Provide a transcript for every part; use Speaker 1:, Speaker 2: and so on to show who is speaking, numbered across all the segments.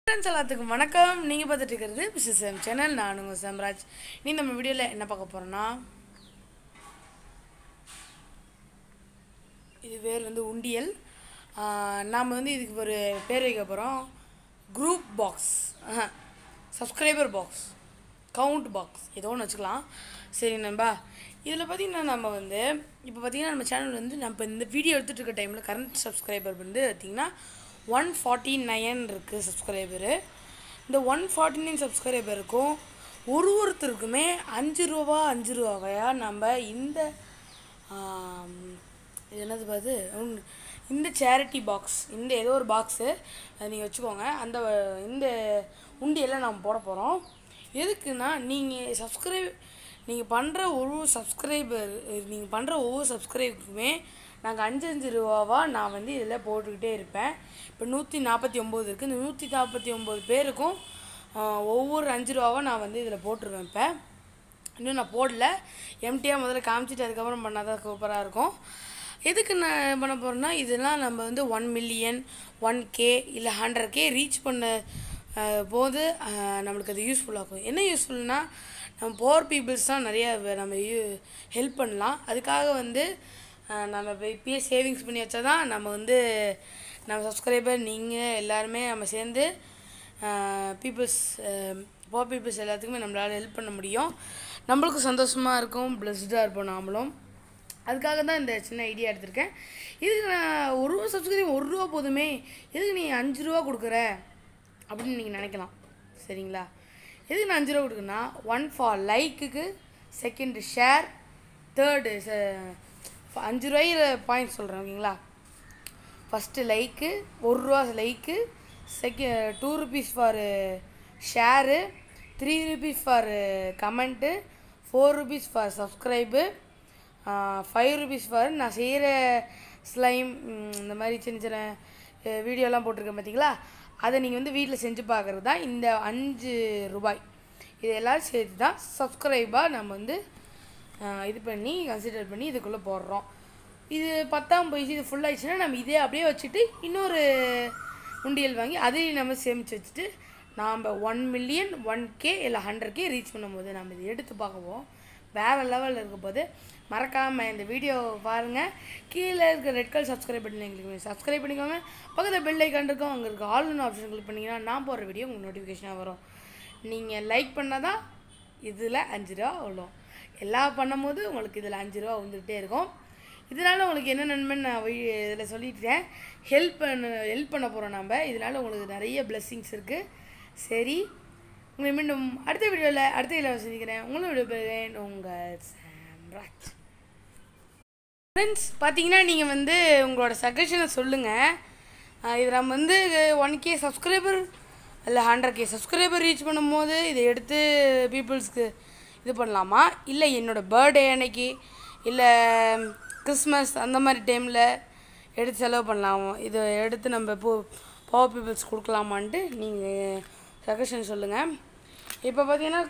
Speaker 1: friends எல்லாத்துக்கும் வணக்கம் நீங்கள் பார்த்துட்டு இருக்கிறது பிசிஸ் எம் சேனல் நான் உங்கள் சாம்ராஜ் நீ நம்ம வீடியோவில் என்ன பார்க்க போகிறோன்னா இது பேர் வந்து உண்டியல் நாம் வந்து இதுக்கு ஒரு பேர் வைக்க போகிறோம் group box subscriber box count box ஏதோ ஒன்று வச்சுக்கலாம் சரி நண்பா இதில் பார்த்தீங்கன்னா நம்ம வந்து இப்போ பார்த்தீங்கன்னா நம்ம சேனல் வந்து நம்ம இந்த வீடியோ எடுத்துகிட்டு இருக்க டைமில் கரண்ட் சப்ஸ்கிரைபர் வந்து பார்த்திங்கன்னா ஒன் ஃபார்ட்டி நைன் இருக்குது சப்ஸ்கிரைபரு இந்த ஒன் ஃபார்ட்டி நைன் சப்ஸ்கிரைபருக்கும் ஒரு ஒருத்தருக்குமே அஞ்சு ரூபா அஞ்சு ரூபாவையா நம்ம இந்த ஆம், இது என்னது பாது உம், இந்த சேரிட்டி பாக்ஸ் இந்த ஏதோ ஒரு பாக்ஸு நீங்கள் வச்சுக்கோங்க அந்த இந்த உண்டியெல்லாம் நாம் போட போகிறோம் எதுக்குன்னா நீங்கள் சப்ஸ்கிரைப் நீங்கள் பண்ணுற ஒரு சப்ஸ்கிரைபர் நீங்கள் பண்ணுற ஒவ்வொரு சப்ஸ்கிரைபருக்குமே நாங்கள் அஞ்சு அஞ்சு ரூபாவா நான் வந்து இதில் போட்டுக்கிட்டே இருப்பேன் இப்போ நூற்றி நாற்பத்தி ஒம்பது இருக்குது இந்த நூற்றி நாற்பத்தி ஒம்பது பேருக்கும் ஆஹ், ஒவ்வொரு அஞ்சு ரூபாவா நான் வந்து இதில் போட்டுருவேன் இப்போ இன்னும் நான் போடல எம்டியாக முதல்ல காமிச்சிட்டு அதுக்கப்புறம் பண்ணால் தான் சூப்பராக இருக்கும் எதுக்கு நான் பண்ண போகிறேன்னா இதெல்லாம் நம்ம வந்து ஒன் மில்லியன் ஒன் கே இல்லை ஹண்ட்ரட் கே ரீச் பண்ண அஹ், போது அஹ், நம்மளுக்கு அது யூஸ்ஃபுல்லாக இருக்கும் என்ன யூஸ்ஃபுல்னால் நம்ம போர் பீப்புள்ஸ் தான் நிறைய வே- நம்ம ஹெல்ப் பண்ணலாம் அதுக்காக வந்து அஹ், நம்ம இப்ப இப்பயே சேவிங்ஸ் பண்ணி வச்சா தான் நம்ம வந்து நம்ம சப்ஸ்கிரைபர் நீங்கள் எல்லாருமே நம்ம சேர்ந்து பீப்புள்ஸ் போர் பீப்புள்ஸ் எல்லாத்துக்குமே நம்மளால் ஹெல்ப் பண்ண முடியும் நம்மளுக்கும் சந்தோஷமாக இருக்கும் பிளஸ்டாக இருப்போம் நாமளும் அதுக்காக தான் இந்த சின்ன ஐடியா எடுத்திருக்கேன் இதுக்கு நான் ஒரு ரூபா சப்ஸ்கிரைப் ஒரு ரூபா போதுமே இதுக்கு நீ அஞ்சு ரூபா கொடுக்குற அப்படின்னு நீங்கள் நினைக்கலாம் சரிங்களா எதுக்கு நான் அஞ்சு ரூபா கொடுக்குறேன்னா ஒன் ஃபார் லைக்குக்கு செகண்டு ஷேர் தேர்டு அஞ்சு ரூபாயில் பாயிண்ட் சொல்கிறேன் ஓகேங்களா ஃபஸ்ட்டு லைக்கு ஒரு ரூபா like second two rupees for share three rupees for comment four rupees for subscribe five rupees for நான் செய்கிற ஸ்லைம் இந்த மாதிரி சின்ன சின்ன அஹ், வீடியோலாம் போட்டிருக்கேன் பார்த்தீங்களா அதை நீங்கள் வந்து வீட்டில் செஞ்சு பார்க்குறது தான் இந்த அஞ்சு ரூபாய் இது எல்லோரும் சேர்த்து தான் சப்ஸ்கிரைபாக நம்ம வந்து அஹ், இது பண்ணி கன்சிடர் பண்ணி இதுக்குள்ளே போடுறோம் இது பத்தாம் போயிடுச்சு இது ஃபுல் ஆயிடுச்சுன்னா நம்ம இதே அப்படியே வச்சுட்டு இன்னொரு உண்டியல் வாங்கி அதையும் நம்ம சேமித்து வச்சுட்டு நாம் ஒன் மில்லியன் ஒன் கே இல்லை ஹண்ட்ரட் கே ரீச் பண்ணும்போது நம்ம இதை எடுத்து பார்க்குவோம் வேறு லெவலில் இருக்க போது மறக்காமல் இந்த வீடியோ பாருங்கள் கீழே இருக்க ரெட் கலர் சப்ஸ்கிரைப் பண்ணி எங்களுக்கு சப்ஸ்கிரைப் பண்ணிக்கோங்க பக்கத்தில் பெல் ஐக்கான் இருக்கும் அங்கே இருக்க ஆல்னு ஆப்ஷன் கிளிக் பண்ணிங்கன்னா நான் போடுற வீடியோ உங்களுக்கு நோட்டிஃபிகேஷனாக வரும் நீங்கள் லைக் பண்ணால் தான் இதில் அஞ்சு ரூபா விழும் எல்லாம் பண்ணும்போது உங்களுக்கு இதில் அஞ்சு ரூபா வந்துகிட்டே இருக்கும் இதனால் உங்களுக்கு என்ன நன்மைன்னு நான் இதில் சொல்லிட்டேன் ஹெல்ப் பண்ண ஹெல்ப் பண்ண போகிறோம் நம்ம இதனால் உங்களுக்கு நிறைய blessings இருக்குது சரி உங்களை மீண்டும் அடுத்த வீடியோவில் அடுத்த வீடியோவில் சந்திக்கிறேன் உங்களை வீடியோ பெறுகிறேன் உங்கள் சாம்ராஜ் ஃப்ரெண்ட்ஸ் பார்த்தீங்கன்னா நீங்கள் வந்து உங்களோட சஜஷனை சொல்லுங்கள் இது நம்ம வந்து ஒன் கே சப்ஸ்கிரைபர் இல்லை ஹண்ட்ரட் கே சப்ஸ்கிரைபர் ரீச் பண்ணும்போது இதை எடுத்து பீப்புள்ஸ்க்கு இது பண்ணலாமா இல்லை என்னோடய பர்த்டே அன்னைக்கு இல்லை கிறிஸ்மஸ் அந்த மாதிரி டைமில் எடுத்து செலவு பண்ணலாம் இதை எடுத்து நம்ம போ பவர் பீப்புள்ஸ் கொடுக்கலாமான்ட்டு நீங்கள் சஜஷன் சொல்லுங்கள் இப்போ பார்த்தீங்கன்னா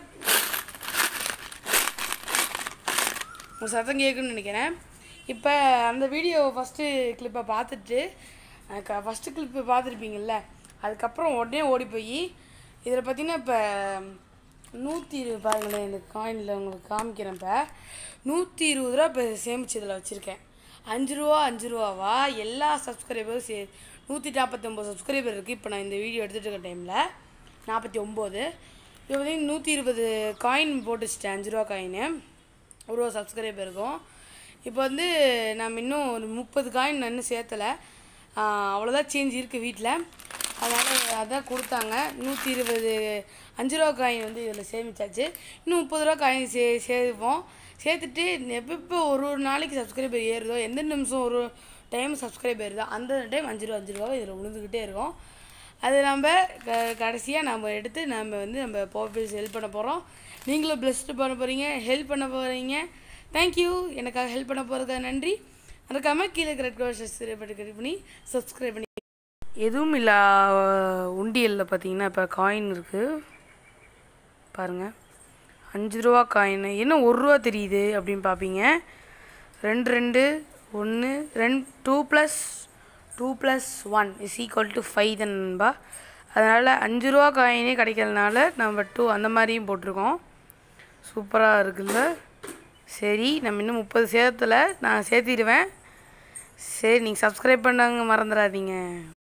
Speaker 1: உங்க சத்தம் கேட்குன்னு நினைக்கிறேன் இப்போ அந்த வீடியோ ஃபஸ்ட்டு கிளிப்பை பார்த்துட்டு ஃபஸ்ட்டு கிளிப்பு பார்த்துருப்பீங்கள்ல அதுக்கப்புறம் உடனே ஓடி போய் இதில் பார்த்தீங்கன்னா இப்போ நூற்றி இருபது பாருங்களேன் இந்த காயினில் உங்களுக்கு காமிக்கிறேன் இப்போ நூற்றி இருபது ரூபா இப்போ சேமிச்சு இதில் வச்சுருக்கேன் அஞ்சு ரூபா அஞ்சு ரூபாவா எல்லா சப்ஸ்கிரைபரும் சே நூற்றி நாற்பத்தொம்போது சப்ஸ்கிரைபர் இருக்குது இப்போ நான் இந்த வீடியோ எடுத்துகிட்டு இருக்க டைமில் நாற்பத்தி ஒம்பது இப்போ பார்த்தீங்கன்னா நூற்றி இருபது காயின் போட்டு வச்சிட்டேன் அஞ்சு ரூபா காயின்னு ஒரு ரூபா சப்ஸ்கிரைபர் இருக்கும் இப்போ வந்து நம்ம இன்னும் ஒரு முப்பது காயின் நான் இன்னும் சேர்த்தலை அவ்வளோதான் சேஞ்ச் இருக்குது வீட்டில் அதனால் அதான் கொடுத்தாங்க நூற்றி இருபது அஞ்சு ரூபா காயின் வந்து இதில் சேமிச்சாச்சு இன்னும் முப்பது ரூபா காயின் சே சேர்ப்போம் சேர்த்துட்டு எப்போ எப்போ ஒரு ஒரு நாளைக்கு சப்ஸ்கிரைபர் ஏறுதோ எந்த நிமிஷம் ஒரு டைம் சப்ஸ்கிரைபர் ஏறுதோ அந்த டைம் அஞ்சு ரூபா அஞ்சு ரூபா இதில் விழுந்துக்கிட்டே இருக்கும் அது நம்ம க கடைசியாக நம்ம எடுத்து நம்ம வந்து நம்ம போஃபீஸ் ஹெல்ப் பண்ண போகிறோம் நீங்களும் பிளஸ்டு பண்ண போகிறீங்க ஹெல்ப் பண்ண போகிறீங்க தேங்க்யூ எனக்காக ஹெல்ப் பண்ண போகிறதுக்காக நன்றி மறக்காமல் கீழே இருக்கிற ரெட் கலர் சப்ஸ்கிரைப் பண்ணி click பண்ணி சப்ஸ்கிரைப் பண்ணி எதுவும் இல்லை உண்டியலில் பார்த்தீங்கன்னா இப்போ காயின் இருக்குது பாருங்கள் அஞ்சு ரூபா காயின் என்ன ஒரு ரூபா தெரியுது அப்படின்னு பார்ப்பீங்க ரெண்டு ரெண்டு ஒன்று ரெண்டு two plus two plus one is equal to five தான் நண்பா அதனால் அஞ்சு ரூபா காயினே கிடைக்கிறதுனால நம்ம டூ அந்த மாதிரியும் போட்டிருக்கோம் சூப்பராக இருக்குல்ல சரி நம்ம இன்னும் முப்பது சேர்த்துல நான் சேர்த்திடுவேன் சரி நீங்கள் சப்ஸ்கிரைப் பண்ணாங்க மறந்துடாதீங்க